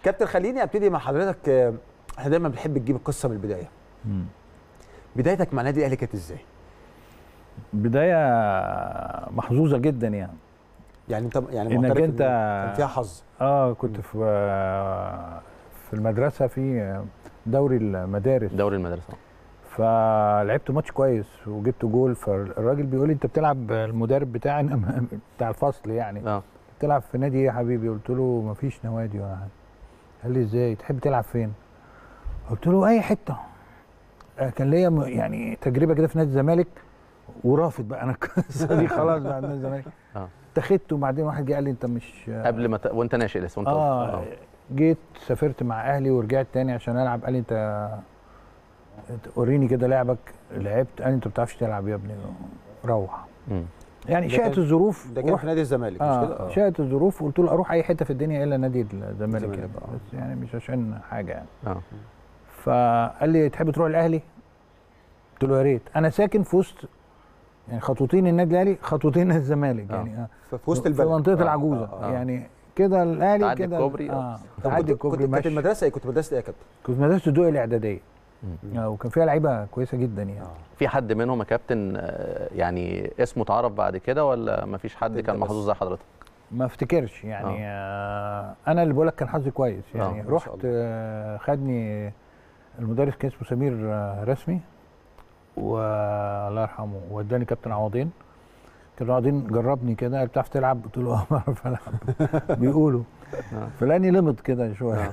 كابتن خليني ابتدي مع حضرتك آه، احنا دايما بنحب نجيب القصه من البدايه بدايتك مع النادي الاهلي كانت ازاي بدايه محظوظه جدا يعني يعني انت يعني إنك معترف إن أنت- كان فيها حظ اه كنت في في المدرسه في دوري المدارس دوري المدرسه فلعبت ماتش كويس وجبت جول فالراجل بيقول لي انت بتلعب المدرب بتاعنا بتاع الفصل يعني اه بتلعب في نادي ايه يا حبيبي قلت له مفيش نوادي ولا حاجه قال لي ازاي تحب تلعب فين قلت له اي حته آه، كان ليا م- يعني تجربه كده في نادي الزمالك ورافض بقى انا القصه دي خلاص بقى نادي الزمالك اه اتخذت وبعدين واحد جه قال لي انت مش قبل ما ت... وانت ناشئ لسه وانت اه جيت سافرت مع اهلي ورجعت تاني عشان العب قال لي انت أنت وريني كده لعبك لعبت قال لي انت ما بتعرفش تلعب يا ابني روح مم. يعني ده شاءت كان- الظروف ده كان ورحت في نادي الزمالك مش اه كده؟ شاءت الظروف قلت له اروح اي حته في الدنيا الا نادي الزمالك الزمالك، يعني آه. بس يعني مش عشان حاجه يعني اه فقال لي تحب تروح الاهلي قلت له يا ريت انا ساكن في وسط يعني خطوتين النادي الاهلي خطوتين نادي الزمالك آه. يعني آه. في في وسط في البلد منطقه آه، العجوزه آه، آه. يعني كده الاهلي تعدي كده الكوبري، اه آه. طب تعدي كنت الكوبري كنت كانت ماشي المدرسه ايه كنت مدرسه ايه يا كابتن؟ كنت مدرسه الدقي الاعداديه مم. آه وكان فيها لعيبه كويسه جدا يعني آه. في حد منهم يا كابتن آه، يعني اسمه اتعرف بعد كده ولا ما فيش حد أنت كان بس. محظوظ زي حضرتك ما افتكرش يعني آه انا اللي بقول لك كان حظي كويس يعني آه، ما شاء رحت الله. آه خدني المدرس كان اسمه سمير آه رسمي والله يرحمه وداني كابتن عوضين كابتن عوضين جربني كده قال بتعرف تلعب قلت له اه بعرف العب بيقولوا آه. فلاني لمط كده شويه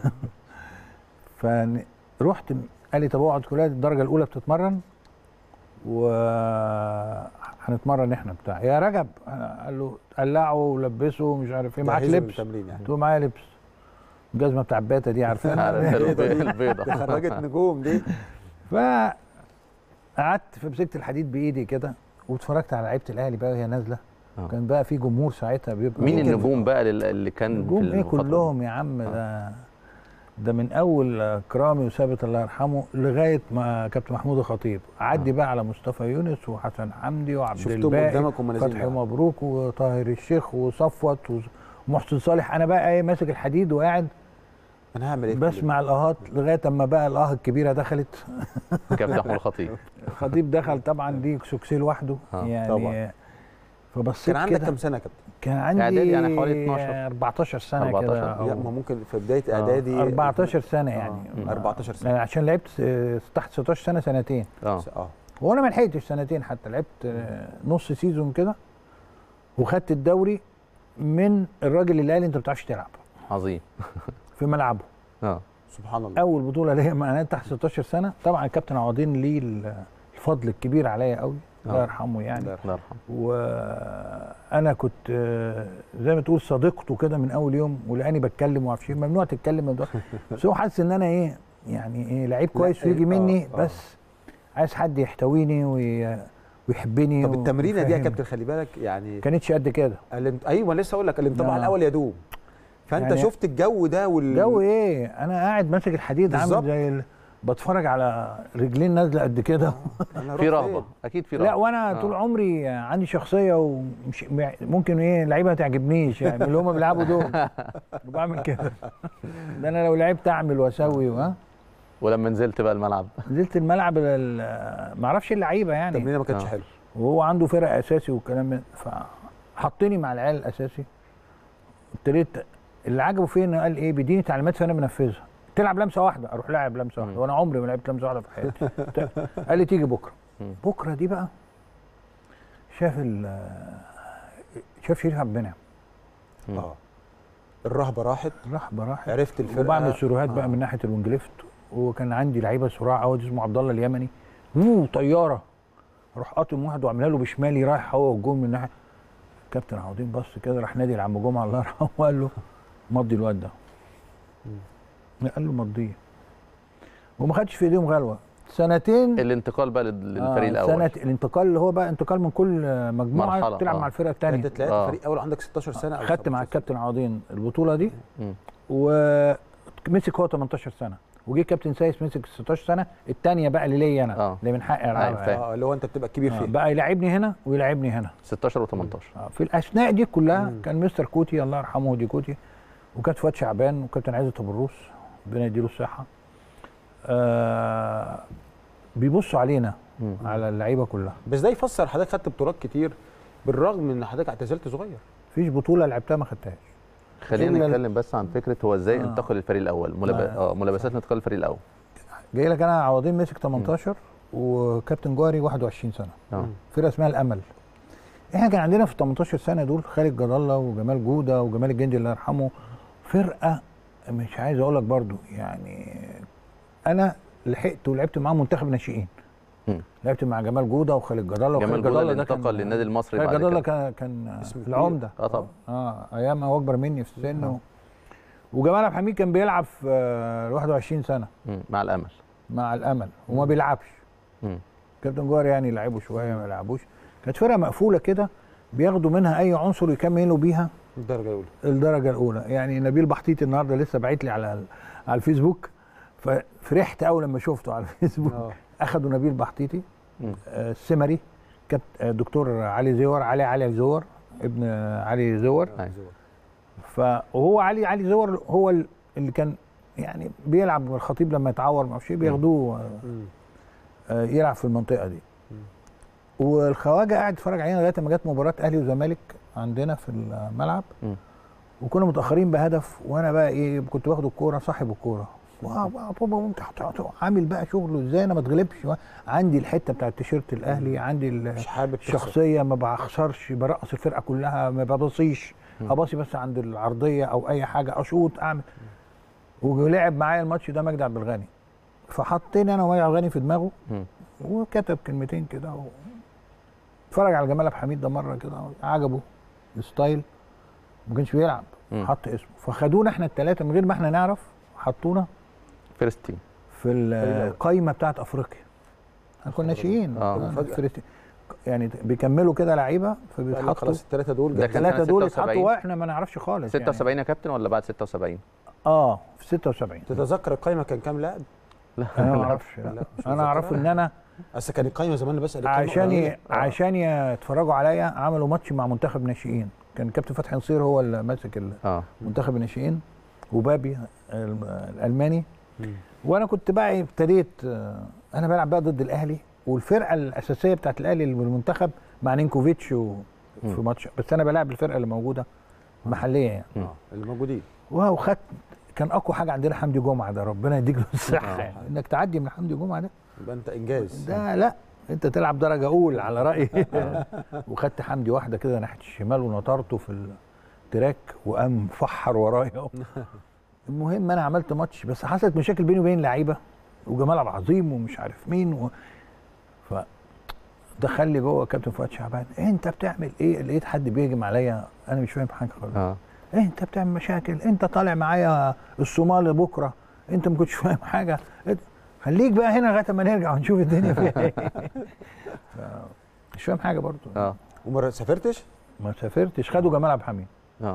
فرحت قال لي طب اقعد كلها الدرجه الاولى بتتمرن وهنتمرن احنا بتاع يا رجب أنا- قال له قلعه ولبسه ومش عارف ايه معاك جهزه لبس للتمرين يعني قلت له معايا لبس الجزمه بتاع باتا دي عارف عارفها البي- دي البيضه خرجت نجوم دي فقعدت فمسكت الحديد بايدي كده واتفرجت على لعيبه الاهلي بقى وهي نازله آه. كان بقى في جمهور ساعتها بيبقى مين ممكن- النجوم بقى لل- اللي كان في نجوم ايه الفترة دي؟ كلهم يا عم ده ده من اول كرامي وثابت الله يرحمه لغايه ما كابتن محمود الخطيب عدي بقى على مصطفى يونس وحسن حمدي وعبد شفتهم الباقي قدامك وهم نازلين فتحي بقى. مبروك وطاهر الشيخ وصفوت ومحسن صالح انا بقى ايه ماسك الحديد وقاعد انا هعمل ايه في كل ده؟ بسمع الاهات لغايه اما بقى الاه الكبيره دخلت كابتن محمود الخطيب الخطيب دخل طبعا دي سوكسي لوحده آه، يعني طبعا. فبصيت كان عندك كده كام سنه يا كابتن؟ كان عندي إعدادي يعني حوالي 12. 14 سنه 14 كده أو- لا ما ممكن في بدايه آه. اعدادي 14 سنه يعني آه. 14 سنه يعني عشان لعبت آه، تحت 16 سنه سنتين اه اه وانا ما لحقتش سنتين حتى لعبت آه، نص سيزون كده وخدت الدوري من الراجل اللي قال لي انت ما بتعرفش تلعب عظيم في ملعبه اه سبحان الله اول بطوله ليا مع نادي تحت 16 سنه طبعا الكابتن عوضين ليه ال- الفضل الكبير عليا قوي الله آه. يرحمه يعني الله يرحمه. الله يرحمه وانا كنت آه، زي ما تقول صديقته كده من اول يوم ولقاني بتكلم وما اعرفش إيه، ممنوع تتكلم من ده بس هو حاسس ان انا ايه يعني ايه لعيب كويس لا، ويجي آه، مني آه. بس عايز حد يحتويني وي- ويحبني طب التمرينه دي يا ويفهمني. كابتن خلي بالك يعني كانتش قد كده الانت... ايوه لسه اقول لك الانطباع لا. الاول يدوم فانت يعني- شفت الجو ده وال جو ايه انا قاعد ماسك الحديد بالظبط. عامل زي ال... بتفرج على رجلين نازله قد كده أنا في أروح رغبه فين؟ اكيد في رغبه لا وانا آه. طول عمري عندي شخصيه ومش ممكن ايه لعيبه ما تعجبنيش يعني من اللي هم بيلعبوا دول بعمل كده ده انا لو لعبت اعمل واسوي ها ولما نزلت بقى الملعب نزلت الملعب ال- ما اعرفش اللعيبه يعني التمرينه ما كانتش آه. حلوه وهو عنده فرق اساسي والكلام من فحطني مع العيال الاساسي ابتديت اللي عجبه فيه انه قال ايه بيديني تعليمات فانا بنفذها تلعب لمسه واحده اروح لاعب لمسه واحده مم. وانا عمري ما لعبت لمسه واحده في حياتي قال لي تيجي بكره مم. بكره دي بقى شاف ال شاف شريف عبد المنعم مم. اه الرهبه راحت راح براح عرفت الفرقه وبعمل سيروهات آه. بقى من ناحيه الوينج ليفت وكان عندي لعيبه صراع قوي اسمه عبد الله اليمني اوه طياره اروح قاطم واحد واعملها له بشمالي رايح هو والجون من ناحيه كابتن عوضين بص كده راح نادي لعم جمعه الله يرحمه وقال له مضي الواد ده قال له مضيه وما خدش في ايديهم غلوه سنتين الانتقال بقى لل- للفريق آه، الاول سنة الانتقال اللي هو بقى انتقال من كل مجموعه مرحلة، تلعب آه. مع الفرقه يعني الثانيه انت طلعت آه. فريق اول عندك 16 سنه او خدت مع 17 الكابتن عوضين البطوله دي مم. ومسك هو 18 سنه وجه كابتن سايس مسك 16 سنه الثانيه بقى اللي ليا انا آه. اللي من حقي أيوة، العبها فاهم. يعني. اه اللي هو انت بتبقى كبير آه، فيه بقى يلعبني هنا ويلعبني هنا 16 و18 آه، في الاثناء دي كلها مم. كان مستر كوتي الله يرحمه دي كوتي وكابتن فؤاد شعبان وكابتن عزت ابو الروس ربنا يديله الصحه آه بيبصوا علينا مم. على اللعيبه كلها بس ده يفسر حضرتك خدت بطولات كتير بالرغم من ان حضرتك اعتزلت صغير مفيش بطوله لعبتها ما خدتهاش خلينا إلا ال- نتكلم بس عن فكره هو ازاي آه. انتقل للفريق الاول ملاب... آه. اه ملابسات انتقال للفريق الاول جاي لك انا عوضين مسك 18 وكابتن جوهري 21 سنه اه فرقه اسمها الامل احنا كان عندنا في ال 18 سنه دول خالد جد الله وجمال جوده وجمال الجندي الله يرحمه فرقه مش عايز اقول لك برضو يعني انا لحقت ولعبت معاهم منتخب ناشئين مم. لعبت مع جمال جوده وخالد جد الله جمال وخالد جوده اللي ده كان- انتقل للنادي المصري خالد بعد جد الله كده كان كان اسم كبير. العمده اه طبعا اه ايام هو اكبر مني في السن و... وجمال عبد الحميد كان بيلعب في آه، 21 سنه مم. مع الامل مع الامل وما بيلعبش مم. كابتن جوهر يعني يلعبوا شويه ما يلعبوش كانت فرقه مقفوله كده بياخدوا منها اي عنصر يكملوا بيها الدرجه الاولى الدرجه الاولى يعني نبيل بحطيط النهارده لسه باعت لي على ال- على الفيسبوك ففرحت قوي لما شفته على الفيسبوك اه اخدوا نبيل بحطيطي مم. آه، السمري كابت آه، دكتور علي زور علي علي زور ابن آه، علي زور أيوة. فهو علي علي زور هو ال- اللي كان يعني بيلعب الخطيب لما يتعور ما اعرفش إيه، بياخدوه آه، مم. آه، يلعب في المنطقه دي مم. والخواجه قاعد يتفرج علينا لغايه ما جت مباراه اهلي وزمالك عندنا في الملعب مم. وكنا متاخرين بهدف وانا بقى ايه كنت واخد الكوره صاحب الكوره واو، واو، بابا وانت حط- عامل بقى شغله ازاي انا ما اتغلبش عندي الحته بتاعت تيشيرت الاهلي عندي ال- مش حابب تخسر. الشخصيه ما بخسرش برقص الفرقه كلها ما ببصيش مم. اباصي بس عند العرضيه او اي حاجه اشوط اعمل ولعب معايا الماتش ده مجدي عبد الغني فحطيني انا ومجدي عبد الغني في دماغه مم. وكتب كلمتين كده و... اتفرج على جمال عبد الحميد ده مره كده عجبه الستايل ما كانش بيلعب مم. حط اسمه فخدونا احنا الثلاثه من غير ما احنا نعرف حطونا فيرست تيم في القايمه بتاعت افريقيا احنا كنا ناشئين آه. كنا فجأة. فرقة- يعني بيكملوا كده لعيبه قال لك فبيتحطوا خلاص الثلاثه دول ده جاهزين. كان الثلاثه سنة دول 76. اتحطوا واحنا ما نعرفش خالص 76 يا كابتن ولا بعد 76 يعني. اه في 76 تتذكر القايمه كان كام لاعب؟ لا انا ما اعرفش لا. لا، مش انا اعرف ان انا اصل كان القايمه زمان بس عشان ي... عشان يتفرجوا عليا عملوا ماتش مع منتخب ناشئين كان كابتن فتحي نصير هو اللي ماسك ال- اه منتخب الناشئين وبابي الم- الالماني وانا كنت بقى إيه ابتديت آه، انا بلعب بقى ضد الاهلي والفرقه الاساسيه بتاعت الاهلي المنتخب مع نينكوفيتش و... في مم. ماتش بس انا بلعب الفرقه اللي موجوده محليه يعني مم. اه اللي موجودين واو خدت كان اقوى حاجه عندنا حمدي جمعه ده ربنا يديك له الصحه آه. يعني. انك تعدي من حمدي جمعه ده يبقى انت انجاز ده لا انت تلعب درجه اولى على رايي وخدت حمدي واحده كده ناحيه الشمال ونطرته في التراك وقام فحر ورايا المهم انا عملت ماتش بس حصلت مشاكل بيني وبين لعيبه وجمال عبد العظيم ومش عارف مين و... ف دخل لي جوه كابتن فؤاد شعبان انت بتعمل ايه لقيت حد بيهجم عليا انا مش فاهم حاجه خالص اه انت بتعمل مشاكل انت طالع معايا الصومال بكره انت ما كنتش فاهم حاجه انت- خليك بقى هنا لغايه ما نرجع ونشوف الدنيا فيها ايه ف- مش فاهم حاجه برضو اه وما سافرتش؟ ما سافرتش خدوا جمال عبد الحميد اه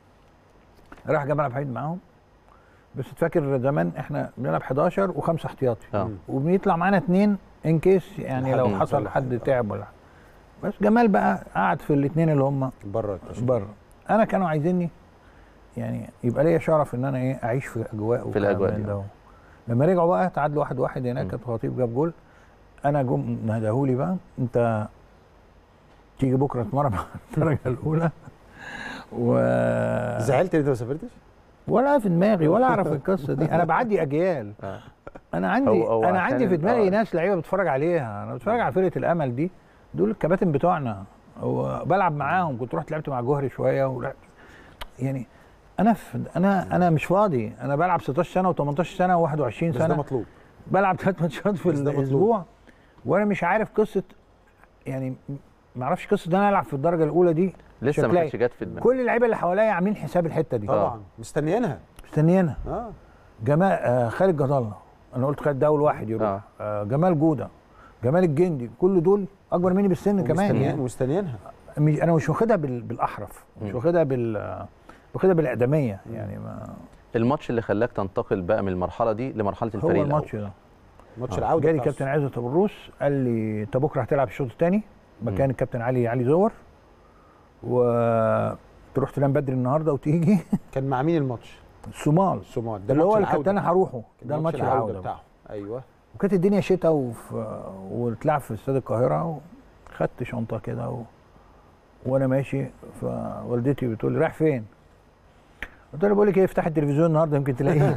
راح جمال عبد الحميد معاهم بس تفكر زمان احنا بنلعب 11 وخمسه احتياطي اه مم. وبنطلع معانا اثنين ان كيس يعني لحد لو ما حصل يصلح حد حاجة. تعب ولا حاجة. بس جمال بقى قعد في الاثنين اللي هم بره بره انا كانوا عايزيني يعني يبقى ليا شرف ان انا ايه اعيش في اجواء في الأجواء دي. ده لما رجعوا بقى تعادلوا واحد واحد هناك م. كابتن خطيب جاب جول انا جم نادهولي بقى انت تيجي بكره تتمرن مع الدرجه الاولى و زعلت ان انت ما سافرتش؟ ولا في دماغي ولا اعرف القصه دي انا بعدي اجيال اه انا عندي هو- هو انا عشان عندي في ال- دماغي آه. ناس لعيبه بتفرج عليها انا بتفرج على فرقه الامل دي دول الكباتن بتوعنا وبلعب معاهم كنت رحت لعبت مع جوهري شويه ولعبت يعني انا في انا انا مش فاضي انا بلعب 16 سنه و18 سنه و21 بس ده سنه مطلوب بلعب ثلاث ماتشات في بس ده مطلوب. الاسبوع وانا مش عارف قصه يعني ما اعرفش قصه ان انا العب في الدرجه الاولى دي لسه ما شكلها كانتش جت في دماغي كل اللعيبه اللي حواليا عاملين حساب الحته دي طبعا مستنيينها مستنيينها اه جمال آه خالد جد الله انا قلت خالد ده اول واحد يروح آه. آه. جمال جوده جمال الجندي كل دول اكبر مني بالسن كمان ومستنيين- يعني مستنيينها مش انا مش واخدها بال- بالاحرف مش مم. واخدها بال آه، واخدها بالاقدميه يعني ما الماتش اللي خلاك تنتقل بقى من المرحله دي لمرحله هو الفريق الماتش الاول ده ماتش آه. العوده جالي بتاع كابتن عزت ابو الروس قال لي انت بكره هتلعب الشوط الثاني مكان مم. الكابتن علي علي زور تروح تنام بدري النهارده وتيجي كان مع مين الماتش؟ الصومال الصومال ده اللي هو ماتش اللي كنت العودة. انا هروحه كان ده الماتش العوده العوده بقى. بتاعه ايوه وكانت الدنيا شتاء وف... واتلعب في استاد القاهره وخدت شنطه كده و... وانا ماشي فوالدتي بتقول لي رايح فين؟ قلت لها بقول لك ايه افتح التلفزيون النهارده يمكن تلاقيني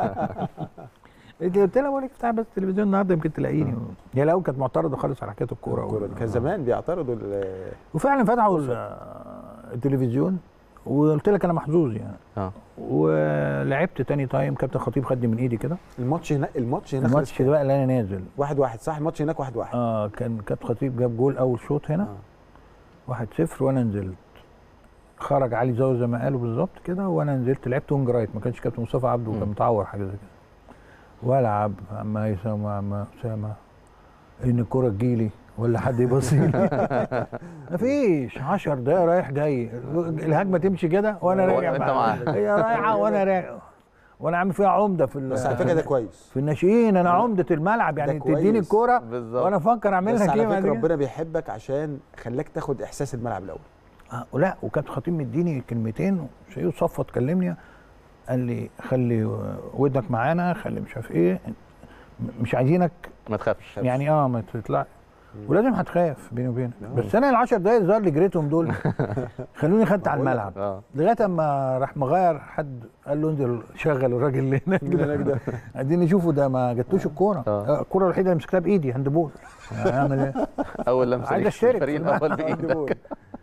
قلت قلت لها بقول لك افتح بس التلفزيون النهارده يمكن تلاقيني هي الاول كانت معترضه خالص على حكايه الكوره الكورة دي. كان زمان بيعترضوا ال- وفعلا فتحوا ال- التلفزيون وقلت لك انا محظوظ يعني اه ولعبت تاني تايم كابتن خطيب خدني من ايدي كده الماتش هناك الماتش هناك الماتش خلص كام؟ بقى اللي انا نازل واحد واحد صح الماتش هناك واحد واحد اه كان كابتن خطيب جاب جول اول شوط هنا آه. واحد صفر وانا نزلت خرج علي زاوية زي ما قالوا بالظبط كده وانا نزلت لعبت وينج رايت ما كانش كابتن مصطفى عبده مم. كان متعور حاجه زي كده والعب عم هيثم عم اسامه ان الكوره تجيلي ولا حد يبصي لي مفيش 10 دقايق رايح جاي الهجمه تمشي كده وانا هو راجع أنت معاها. معاها. هي رايحه وانا راجع وانا عامل فيها عمده في ال- بس على فكره ده كويس في الناشئين انا عمده الملعب يعني كويس. تديني الكوره بالظبط وانا افكر اعمل بس لك ايه على بعد فكره كده. ربنا بيحبك عشان خلاك تاخد احساس الملعب الاول آه لا وكابتن خطيب مديني كلمتين شيء صفت كلمني قال لي خلي ودنك معانا خلي مش عارف ايه م- مش عايزينك ما تخافش يعني اه ما تطلع ولازم هتخاف بيني وبينك آه. بس انا العشر دقايق الظاهر اللي جريتهم دول خلوني خدت على بقول لك. الملعب اه لغايه اما راح مغير حد قال له انزل شغل الراجل اللي هناك هناك ده ده. عايزين نشوفه ده ما جاتوش الكوره آه. آه، الكوره الوحيده اللي مسكتها بايدي هاند بول هعمل ايه اول لمسه عايز ليك في أشترك الفريق في الملعب. الاول بايدك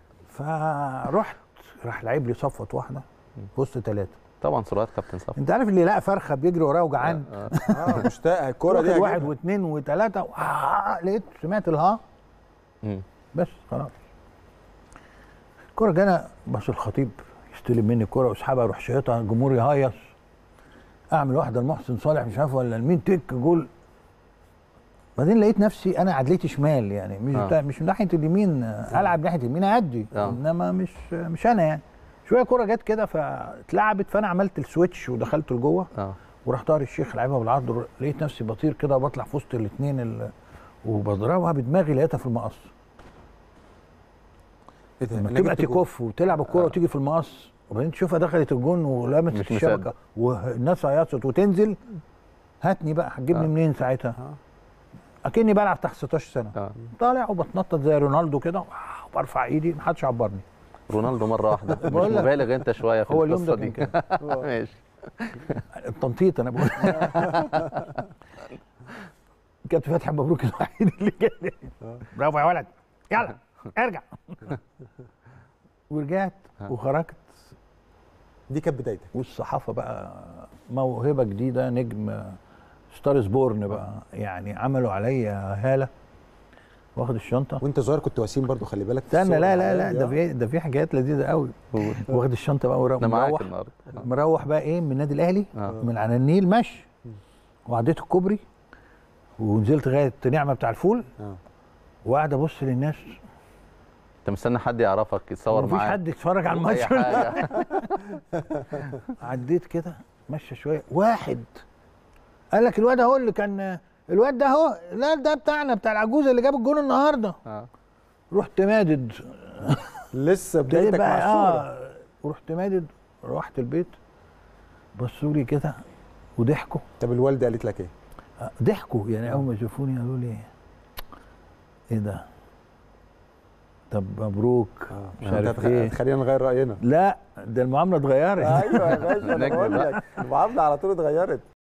فرحت راح لعب لي صفت واحده في وسط ثلاثه طبعا سرعات كابتن صفا انت عارف اللي لقى فرخه بيجري وراه وجعان آه. اه مشتاق الكوره دي واحد, واحد هجيبها. واثنين وثلاثه آه لقيت سمعت الها مم. بس خلاص الكوره جانا بس الخطيب يستلم مني الكوره واسحبها اروح شايطها الجمهور يهيص اعمل واحده لمحسن صالح مش عارف ولا لمين تك جول بعدين لقيت نفسي انا عدلتي شمال يعني مش آه. بتاع مش من ناحيه اليمين آه، العب ناحيه اليمين ادي آه. انما مش مش انا يعني شويه كوره جت كده فاتلعبت فانا عملت السويتش ودخلت لجوه اه وراح طاهر الشيخ لعبها بالعرض لقيت نفسي بطير كده وبطلع في وسط الاثنين ال... وبضربها بدماغي لقيتها في المقص ايه ده لما أنا تبقى جبت جول. تكف وتلعب الكوره وتيجي في المقص وبعدين تشوفها دخلت الجون ولمست مش الشبكه مصدق. والناس هيصت وتنزل هاتني بقى هتجيبني آه. منين ساعتها؟ آه. اكني بلعب تحت 16 سنه اه طالع وبتنطط زي رونالدو كده وبرفع ايدي محدش عبرني رونالدو مره واحده مش بقول لك. مبالغ انت شويه في هو اليوم ده القصه كان دي كده ماشي التنطيط انا بقول كابتن فتحي مبروك الوحيد اللي جالي برافو يا ولد يلا ارجع ورجعت وخرجت دي كانت بدايتك والصحافه بقى موهبه جديده نجم ستارز بورن بقى يعني عملوا عليا هاله واخد الشنطه وانت صغير كنت وسيم برضو خلي بالك في استنى الصور لا لا لا العالية. ده في ده في حاجات لذيذه قوي واخد الشنطه بقى ورا- انا معاك مروح النهارده آه. مروح بقى ايه من النادي الاهلي آه. من على النيل مشي وعديت الكوبري ونزلت لغايه نعمه بتاع الفول آه. وقاعد ابص للناس انت مستني حد يعرفك يتصور مفيش معاك حد يتفرج على اي الماتش حاجه عديت كده مشى شويه واحد قال لك الواد اهو اللي كان الواد ده اهو لا ده بتاعنا بتاع العجوزه اللي جاب الجون النهارده آه. رحت مادد لسه ابتديت بدايتك مع بقى الصوره اه رحت مادد روحت البيت بصوا لي كده وضحكوا طب الوالده قالت لك ايه؟ آه، ضحكوا يعني اول ما شافوني قالوا لي ايه ده طب مبروك مش انت عارف هتخ- ايه هتخلينا نغير راينا لا ده المعامله اتغيرت ايوه يا باشا انا نجم بقول بقى. لك المعامله على طول اتغيرت